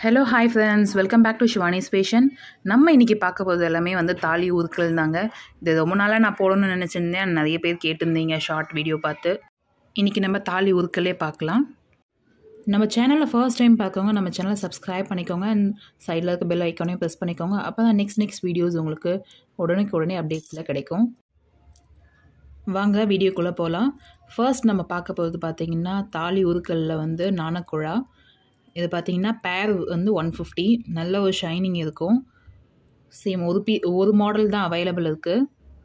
hello hi friends welcome back to Shivani's fashion நம்ம இன்றைக்கி பார்க்க போகிறது எல்லாமே வந்து தாலி ஊருக்கள் தாங்க இது ரொம்ப நாளாக நான் போடணும்னு நினச்சிருந்தேன் நிறைய பேர் கேட்டிருந்தீங்க ஷார்ட் வீடியோ பார்த்து இன்றைக்கி நம்ம தாலி ஊருக்களே பார்க்கலாம் நம்ம சேனலில் ஃபர்ஸ்ட் டைம் பார்க்கவங்க நம்ம சேனலை சப்ஸ்கிரைப் பண்ணிக்கோங்க அண்ட் சைடில் இருக்க பெல் ஐக்கானையும் ப்ரெஸ் பண்ணிக்கோங்க அப்போ தான் நெக்ஸ்ட் நெக்ஸ்ட் வீடியோஸ் உங்களுக்கு உடனுக்கு உடனே அப்டேட்ஸில் கிடைக்கும் வாங்க வீடியோக்குள்ளே போகலாம் ஃபர்ஸ்ட் நம்ம பார்க்க போகிறது பார்த்திங்கன்னா தாலி உருக்கல்ல வந்து நாணக்குழா இது பார்த்திங்கன்னா பேர் வந்து ஒன் ஃபிஃப்டி நல்ல ஒரு ஷைனிங் இருக்கும் சேம் ஒரு பீ ஒரு மாடல் தான் அவைலபிள் இருக்குது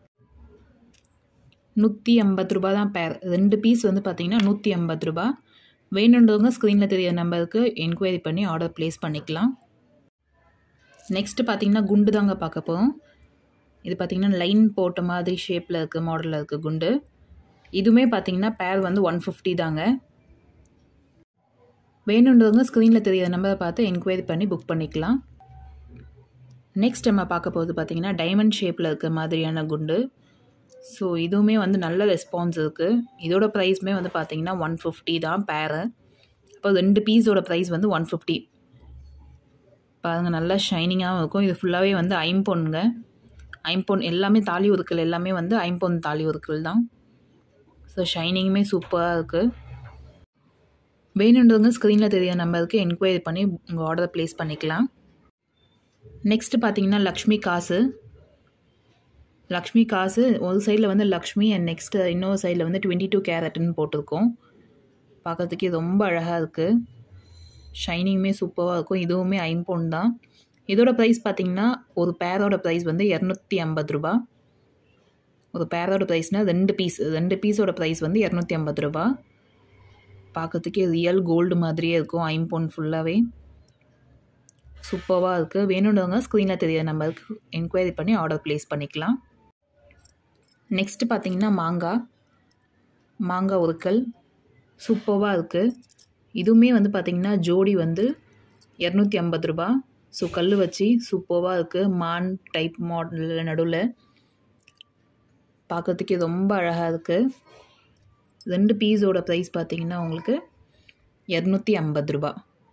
நூற்றி ஐம்பது ரூபா தான் பேர் ரெண்டு பீஸ் வந்து பார்த்திங்கன்னா நூற்றி ஐம்பது ரூபா வேணுன்றவங்க ஸ்க்ரீனில் தெரிய நம்பருக்கு என்கொயரி பண்ணி ஆர்டர் ப்ளேஸ் பண்ணிக்கலாம் நெக்ஸ்ட்டு பார்த்திங்கன்னா குண்டு தாங்க பார்க்க போகிறோம் இது பார்த்திங்கன்னா லைன் போட்ட மாதிரி ஷேப்பில் இருக்க மாடலில் இருக்குது குண்டு இதுவுமே பார்த்திங்கன்னா பேர் வந்து ஒன் ஃபிஃப்டி தாங்க வேணுன்றவங்க ஸ்க்ரீனில் தெரியாத நம்பரை பார்த்து என்கொயரி பண்ணி புக் பண்ணிக்கலாம் நெக்ஸ்ட் நம்ம பார்க்க போகிறது பார்த்திங்கன்னா டைமண்ட் ஷேப்பில் இருக்க மாதிரியான குண்டு ஸோ இதுவுமே வந்து நல்ல ரெஸ்பான்ஸ் இருக்குது இதோட ப்ரைஸுமே வந்து பார்த்திங்கன்னா ஒன் ஃபிஃப்டி தான் பேரு அப்போ ரெண்டு பீஸோட ப்ரைஸ் வந்து ஒன் ஃபிஃப்டி பாருங்கள் நல்லா ஷைனிங்காகவும் இருக்கும் இது ஃபுல்லாகவே வந்து ஐம்பொன்னுங்க ஐம்பொன் எல்லாமே தாலி உருக்கள் எல்லாமே வந்து ஐம்பொன் தாலி உருக்கள் தான் ஸோ ஷைனிங்குமே சூப்பராக இருக்குது வேணுன்றவங்க ஸ்க்ரீனில் தெரிய நம்பருக்கு என்கொயரி பண்ணி உங்கள் ஆர்டரை ப்ளேஸ் பண்ணிக்கலாம் நெக்ஸ்ட்டு பார்த்தீங்கன்னா லக்ஷ்மி காசு லக்ஷ்மி காசு ஒரு சைடில் வந்து லக்ஷ்மி அண்ட் நெக்ஸ்ட்டு இன்னொரு சைடில் வந்து டுவெண்ட்டி டூ கேரட்னு போட்டிருக்கோம் பார்க்குறதுக்கே ரொம்ப அழகாக இருக்குது ஷைனிங்குமே சூப்பராக இருக்கும் இதுவுமே ஐம்பொன் தான் இதோட ப்ரைஸ் பார்த்திங்கன்னா ஒரு பேரோட ப்ரைஸ் வந்து இரநூத்தி ஐம்பது ரூபா ஒரு பேரோட ப்ரைஸ்னால் ரெண்டு பீஸ் ரெண்டு பீஸோட ப்ரைஸ் வந்து இரநூத்தி ஐம்பது ரூபா பார்க்கறதுக்கே ரியல் கோல்டு மாதிரியே இருக்கும் ஐம்பொன் ஃபுல்லாகவே சூப்பராக இருக்குது வேணுன்றவங்க ஸ்க்ரீனில் தெரிய நம்பருக்கு என்கொயரி பண்ணி ஆர்டர் ப்ளேஸ் பண்ணிக்கலாம் நெக்ஸ்ட்டு பார்த்தீங்கன்னா மாங்காய் மாங்காய் உருக்கல் சூப்பராக இருக்குது இதுவுமே வந்து பார்த்திங்கன்னா ஜோடி வந்து இரநூத்தி ஐம்பது ரூபா ஸோ கல் வச்சு சூப்பராக இருக்குது மான் டைப் மாடலில் நடுவில் பார்க்கறதுக்கே ரொம்ப அழகாக இருக்குது ரெண்டு பீஸோட ப்ரைஸ் பார்த்தீங்கன்னா உங்களுக்கு இரநூத்தி ஐம்பது ரூபா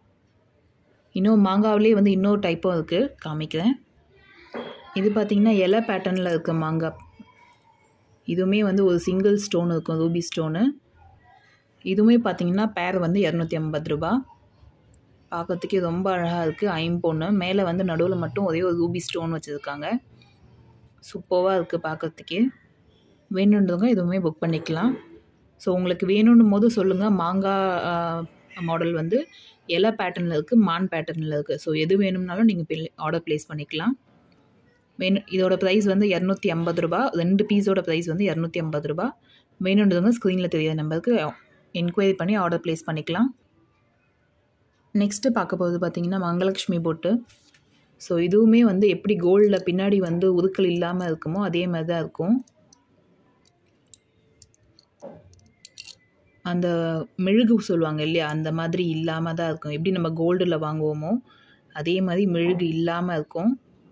இன்னும் மாங்காவிலே வந்து இன்னொரு டைப்பும் இருக்குது காமிக்கிறேன் இது பார்த்திங்கன்னா இலை பேட்டர்னில் இருக்க மாங்காய் இதுவுமே வந்து ஒரு சிங்கிள் ஸ்டோன் இருக்கும் ரூபி ஸ்டோனு இதுவுமே பார்த்திங்கன்னா பேர் வந்து இரநூத்தி ஐம்பது ரூபா பார்க்கறதுக்கே ரொம்ப அழகாக இருக்குது ஐம்பொன்று மேலே வந்து நடுவில் மட்டும் ஒரே ஒரு ரூபி ஸ்டோன் வச்சுருக்காங்க சூப்பராக இருக்குது பார்க்குறதுக்கே வேணுன்றவங்க இதுவுமே புக் பண்ணிக்கலாம் ஸோ உங்களுக்கு வேணும்னும் போது சொல்லுங்கள் மாங்காய் மாடல் வந்து இலை பேட்டர்னில் இருக்குது மான் பேட்டர்னில் இருக்குது ஸோ எது வேணும்னாலும் நீங்கள் ஆர்டர் ப்ளேஸ் பண்ணிக்கலாம் வேணும் இதோட ப்ரைஸ் வந்து இரநூத்தி ஐம்பது ரூபா ரெண்டு பீஸோட ப்ரைஸ் வந்து இரநூத்தி ஐம்பது ரூபா வேணுன்றவங்க ஸ்க்ரீனில் தெரியாத நம்பருக்கு என்கொயரி பண்ணி ஆர்டர் ப்ளேஸ் பண்ணிக்கலாம் நெக்ஸ்ட்டு பார்க்க போகிறது பார்த்திங்கன்னா மங்களலக்ஷ்மி போட்டு ஸோ இதுவுமே வந்து எப்படி கோல்டில் பின்னாடி வந்து உருக்கள் இல்லாமல் இருக்குமோ அதே மாதிரி தான் இருக்கும் அந்த மெழுகு சொல்லுவாங்க இல்லையா அந்த மாதிரி இல்லாமல் தான் இருக்கும் எப்படி நம்ம கோல்டில் வாங்குவோமோ அதே மாதிரி மெழுகு இல்லாமல் இருக்கும்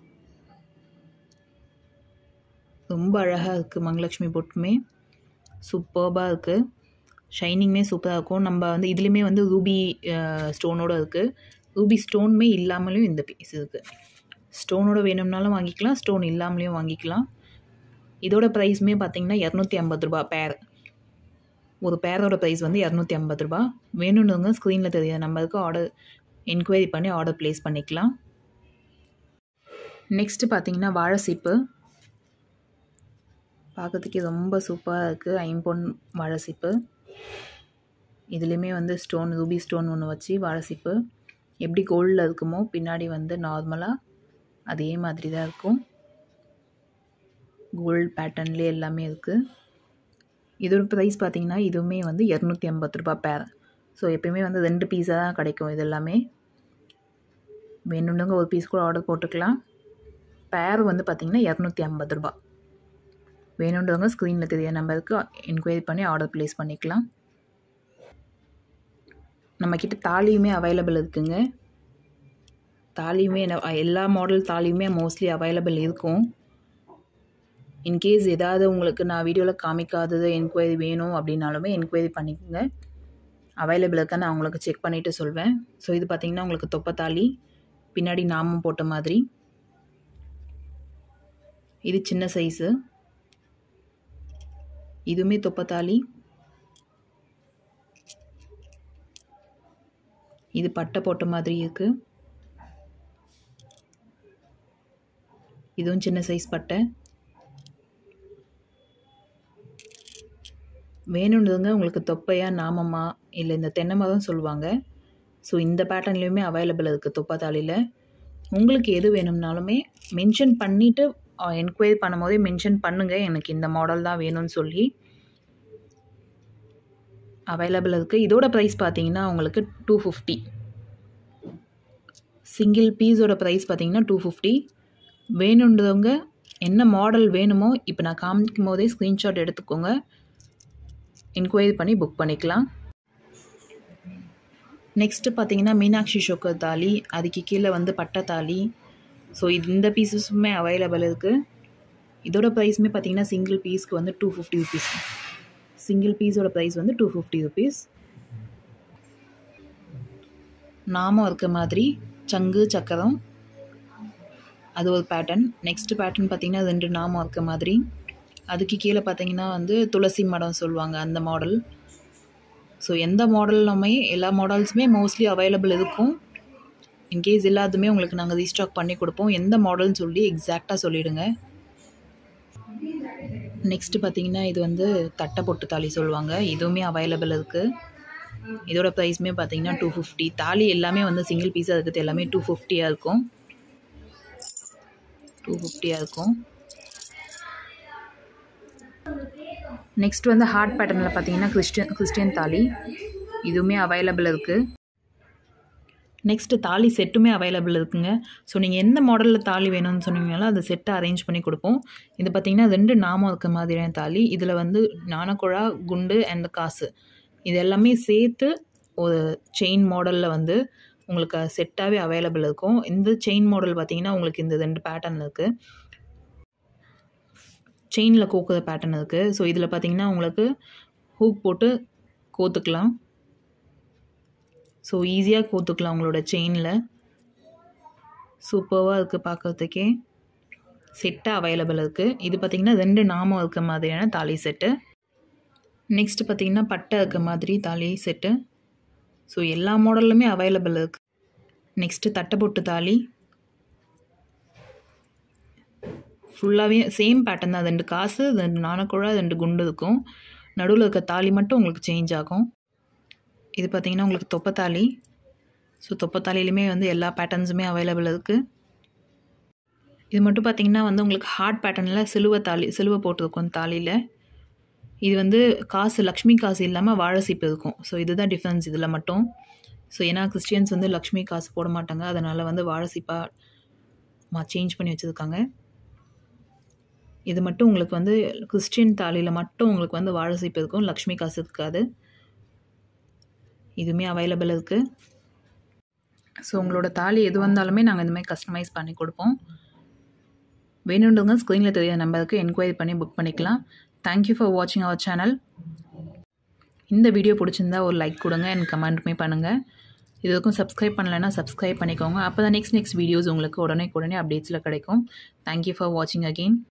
ரொம்ப அழகாக இருக்குது மங்களலட்சுமி பொட்டுமே சூப்பர்பாக இருக்குது ஷைனிங்குமே சூப்பராக இருக்கும் நம்ம வந்து இதுலேயுமே வந்து ரூபி ஸ்டோனோடு இருக்குது ரூபி ஸ்டோனுமே இல்லாமலையும் இந்த பீஸ் இருக்குது ஸ்டோனோட வேணும்னாலும் வாங்கிக்கலாம் ஸ்டோன் இல்லாமலையும் வாங்கிக்கலாம் இதோட ப்ரைஸுமே பார்த்திங்கன்னா இரநூத்தி ஐம்பது ரூபா பேர் ஒரு பேரோட ப்ரைஸ் வந்து இரநூத்தி ஐம்பது ரூபா வேணுன்றவங்க ஸ்க்ரீனில் தெரிய நம்பருக்கு ஆர்டர் என்கொயரி பண்ணி ஆர்டர் ப்ளேஸ் பண்ணிக்கலாம் நெக்ஸ்ட்டு பார்த்தீங்கன்னா வாழை சீப்பு பார்க்கறதுக்கே ரொம்ப சூப்பராக இருக்குது ஐம்பொன் வாழை சீப்பு இதுலேயுமே வந்து ஸ்டோன் ரூபி ஸ்டோன் ஒன்று வச்சு வாழை சீப்பு எப்படி கோல்டில் இருக்குமோ பின்னாடி வந்து நார்மலாக அதே மாதிரி தான் இருக்கும் கோல்டு பேட்டர்ன்லேயே எல்லாமே இருக்குது இதோட ப்ரைஸ் பார்த்திங்கன்னா இதுவுமே வந்து இரநூத்தி ஐம்பது ரூபா பேர் ஸோ எப்பயுமே வந்து ரெண்டு பீஸாக தான் கிடைக்கும் இது எல்லாமே வேணும்னுங்க ஒரு பீஸ் கூட ஆர்டர் போட்டுக்கலாம் பேர் வந்து பார்த்திங்கன்னா இரநூத்தி ஐம்பது ரூபா வேணுன்றவங்க ஸ்க்ரீனில் தெரிய நம்பருக்கு என்கொயரி பண்ணி ஆர்டர் ப்ளேஸ் பண்ணிக்கலாம் நம்மக்கிட்ட தாலியுமே அவைலபிள் இருக்குங்க தாலியுமே எல்லா மாடல் தாலியுமே மோஸ்ட்லி அவைலபிள் இருக்கும் இன்கேஸ் ஏதாவது உங்களுக்கு நான் வீடியோவில் காமிக்காதது என்கொயரி வேணும் அப்படின்னாலுமே என்கொயரி பண்ணிக்கோங்க அவைலபிள் இருக்கான்னு நான் உங்களுக்கு செக் பண்ணிவிட்டு சொல்வேன் ஸோ இது பார்த்திங்கன்னா உங்களுக்கு தொப்பத்தாலி பின்னாடி நாமம் போட்ட மாதிரி இது சின்ன சைஸு இதுவுமே தொப்பத்தாலி இது பட்டை போட்ட மாதிரி இருக்கு இதுவும் சின்ன சைஸ் பட்டை வேணுன்றதுங்க உங்களுக்கு தொப்பையா நாமமா இல்லை இந்த தென்னை தான் சொல்லுவாங்க ஸோ இந்த பேட்டர்ன்லேயுமே அவைலபிள் இருக்குது தொப்பத்தாலியில் உங்களுக்கு எது வேணும்னாலுமே மென்ஷன் பண்ணிவிட்டு என்கொயரி பண்ணும்போதே மென்ஷன் பண்ணுங்கள் எனக்கு இந்த மாடல் தான் வேணும்னு சொல்லி அவைலபிள் இருக்குது இதோட ப்ரைஸ் பார்த்தீங்கன்னா உங்களுக்கு டூ ஃபிஃப்டி சிங்கிள் பீஸோட ப்ரைஸ் பார்த்தீங்கன்னா டூ ஃபிஃப்டி வேணுன்றவங்க என்ன மாடல் வேணுமோ இப்போ நான் காமிக்கும் போதே ஸ்க்ரீன்ஷாட் எடுத்துக்கோங்க என்கொயரி பண்ணி புக் பண்ணிக்கலாம் நெக்ஸ்ட்டு பார்த்தீங்கன்னா மீனாட்சி ஷோக்கர் தாலி அதுக்கு கீழே வந்து பட்டை தாலி ஸோ இது இந்த பீசஸுமே அவைலபிள் இருக்குது இதோட ப்ரைஸுமே பார்த்தீங்கன்னா சிங்கிள் பீஸ்க்கு வந்து டூ ஃபிஃப்டி ருபீஸ் சிங்கிள் பீஸோட ப்ரைஸ் வந்து டூ ஃபிஃப்டி ருபீஸ் நாமம் இருக்க மாதிரி சங்கு சக்கரம் அது ஒரு பேட்டர்ன் நெக்ஸ்ட் பேட்டர்ன் பார்த்தீங்கன்னா ரெண்டு நாமம் இருக்க மாதிரி அதுக்கு கீழே பார்த்தீங்கன்னா வந்து துளசி மடம் சொல்லுவாங்க அந்த மாடல் ஸோ எந்த மாடல்லுமே எல்லா மாடல்ஸுமே மோஸ்ட்லி அவைலபிள் இருக்கும் இன்கேஸ் எல்லாத்துமே உங்களுக்கு நாங்கள் ரீஸ்டாக் பண்ணி கொடுப்போம் எந்த மாடல்னு சொல்லி எக்ஸாக்டாக சொல்லிவிடுங்க நெக்ஸ்ட்டு பார்த்தீங்கன்னா இது வந்து தட்டை பொட்டு தாலி சொல்லுவாங்க இதுவுமே அவைலபிள் இருக்குது இதோட ப்ரைஸுமே பார்த்தீங்கன்னா டூ ஃபிஃப்டி தாலி எல்லாமே வந்து சிங்கிள் பீஸாக இருக்கிறது எல்லாமே டூ ஃபிஃப்டியாக இருக்கும் டூ ஃபிஃப்டியாக இருக்கும் நெக்ஸ்ட் வந்து ஹார்ட் பேட்டர்னில் பார்த்தீங்கன்னா கிறிஸ்டியன் கிறிஸ்டியன் தாலி இதுவுமே அவைலபிள் இருக்குது நெக்ஸ்ட்டு தாலி செட்டுமே அவைலபிள் இருக்குங்க ஸோ நீங்கள் எந்த மாடலில் தாலி வேணும்னு சொன்னீங்கனாலும் அதை செட்டை அரேஞ்ச் பண்ணி கொடுப்போம் இது பார்த்திங்கன்னா ரெண்டு நாமம் இருக்க மாதிரியான தாலி இதில் வந்து ஞானக்குழா குண்டு அண்ட் காசு இது எல்லாமே சேர்த்து ஒரு செயின் மாடலில் வந்து உங்களுக்கு செட்டாகவே அவைலபிள் இருக்கும் இந்த செயின் மாடல் பார்த்திங்கன்னா உங்களுக்கு இந்த ரெண்டு பேட்டர்ன் இருக்குது செயினில் கோக்குற பேட்டர்ன் இருக்குது ஸோ இதில் பார்த்தீங்கன்னா உங்களுக்கு ஹூக் போட்டு கோத்துக்கலாம் ஸோ ஈஸியாக கோத்துக்கலாம் உங்களோட செயினில் சூப்பராக இருக்குது பார்க்குறதுக்கே செட்டாக அவைலபிள் இருக்குது இது பார்த்திங்கன்னா ரெண்டு நாமம் இருக்க மாதிரியான தாலி செட்டு நெக்ஸ்ட்டு பார்த்திங்கன்னா பட்டை இருக்க மாதிரி தாலி செட்டு ஸோ எல்லா மாடல்லுமே அவைலபிள் இருக்குது நெக்ஸ்ட்டு தட்டை பொட்டு தாலி ஃபுல்லாகவே சேம் பேட்டர்ன் தான் ரெண்டு காசு ரெண்டு நாணக்குழா ரெண்டு குண்டு இருக்கும் நடுவில் இருக்க தாலி மட்டும் உங்களுக்கு சேஞ்ச் ஆகும் இது பார்த்திங்கன்னா உங்களுக்கு தொப்பத்தாலி ஸோ தொப்பத்தாலிலையுமே வந்து எல்லா பேட்டர்ன்ஸுமே அவைலபிள் இருக்குது இது மட்டும் பார்த்திங்கன்னா வந்து உங்களுக்கு ஹார்ட் பேட்டர்னில் சிலுவை தாலி சிலுவை போட்டிருக்கும் தாலியில் இது வந்து காசு லக்ஷ்மி காசு இல்லாமல் வாழை சீப்பு இருக்கும் ஸோ இதுதான் டிஃப்ரென்ஸ் இதில் மட்டும் ஸோ ஏன்னா கிறிஸ்டியன்ஸ் வந்து லக்ஷ்மி காசு போட மாட்டாங்க அதனால் வந்து வாழை சீப்பாக மா சேஞ்ச் பண்ணி வச்சுருக்காங்க இது மட்டும் உங்களுக்கு வந்து கிறிஸ்டியன் தாலியில் மட்டும் உங்களுக்கு வந்து வாழை சீப்பு இருக்கும் லக்ஷ்மி காசு இருக்காது இதுவுமே அவைலபிள் இருக்குது ஸோ உங்களோட தாலி எது வந்தாலுமே நாங்கள் இந்தமாதிரி கஸ்டமைஸ் பண்ணி கொடுப்போம் வேணுன்றவங்க ஸ்க்ரீனில் தெரிய நம்பருக்கு என்கொயரி பண்ணி புக் பண்ணிக்கலாம் தேங்க்யூ ஃபார் வாட்சிங் அவர் சேனல் இந்த வீடியோ பிடிச்சிருந்தா ஒரு லைக் கொடுங்க அண்ட் கமெண்ட்டுமே பண்ணுங்கள் இதுக்கும் சப்ஸ்கிரைப் பண்ணலைன்னா சப்ஸ்கிரைப் பண்ணிக்கோங்க அப்போ தான் நெக்ஸ்ட் நெக்ஸ்ட் வீடியோஸ் உங்களுக்கு உடனே உடனே அப்டேட்ஸில் கிடைக்கும் தேங்க்யூ ஃபார் வாட்சிங் அகெயின்